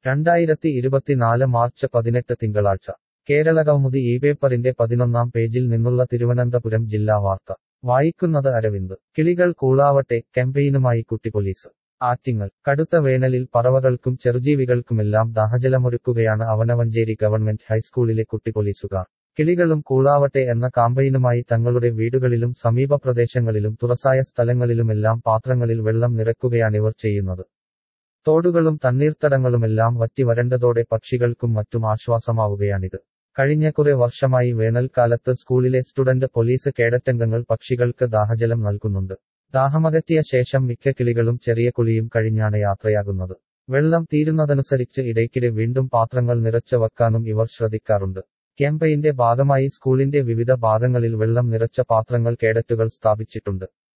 രണ്ടായിരത്തി ഇരുപത്തിനാല് മാർച്ച് പതിനെട്ട് തിങ്കളാഴ്ച കേരള കൗമുദി ഈ പേപ്പറിന്റെ പതിനൊന്നാം പേജിൽ നിന്നുള്ള തിരുവനന്തപുരം ജില്ലാ വാർത്ത വായിക്കുന്നത് അരവിന്ദ് കിളികൾ കൂളാവട്ടെ ക്യാമ്പയിനുമായി കുട്ടിപ്പോലീസ് ആറ്റിങ്ങൽ കടുത്ത വേനലിൽ പറവകൾക്കും ചെറുജീവികൾക്കുമെല്ലാം ദാഹജലമൊരുക്കുകയാണ് അവനവഞ്ചേരി ഗവൺമെന്റ് ഹൈസ്കൂളിലെ കുട്ടിപ്പോലീസുകാർ കിളികളും കൂളാവട്ടെ എന്ന കാമ്പയിനുമായി തങ്ങളുടെ വീടുകളിലും സമീപ പ്രദേശങ്ങളിലും തുറസായ സ്ഥലങ്ങളിലുമെല്ലാം പാത്രങ്ങളിൽ വെള്ളം നിറയ്ക്കുകയാണിവർ ചെയ്യുന്നത് തോടുകളും തണ്ണീർത്തടങ്ങളുമെല്ലാം വറ്റി വരണ്ടതോടെ പക്ഷികൾക്കും മറ്റും ആശ്വാസമാവുകയാണിത് കഴിഞ്ഞ കുറെ വർഷമായി വേനൽക്കാലത്ത് സ്കൂളിലെ സ്റ്റുഡന്റ് പോലീസ് കേഡറ്റംഗങ്ങൾ പക്ഷികൾക്ക് ദാഹജലം നൽകുന്നുണ്ട് ദാഹമകറ്റിയ ശേഷം മിക്ക കിളികളും ചെറിയ കുളിയും കഴിഞ്ഞാണ് യാത്രയാകുന്നത് വെള്ളം തീരുന്നതനുസരിച്ച് ഇടയ്ക്കിടെ വീണ്ടും പാത്രങ്ങൾ നിറച്ച് വെക്കാനും ഇവർ ശ്രദ്ധിക്കാറുണ്ട് ക്യാമ്പയിന്റെ ഭാഗമായി സ്കൂളിന്റെ വിവിധ ഭാഗങ്ങളിൽ വെള്ളം നിറച്ച പാത്രങ്ങൾ കേഡറ്റുകൾ സ്ഥാപിച്ചിട്ടുണ്ട്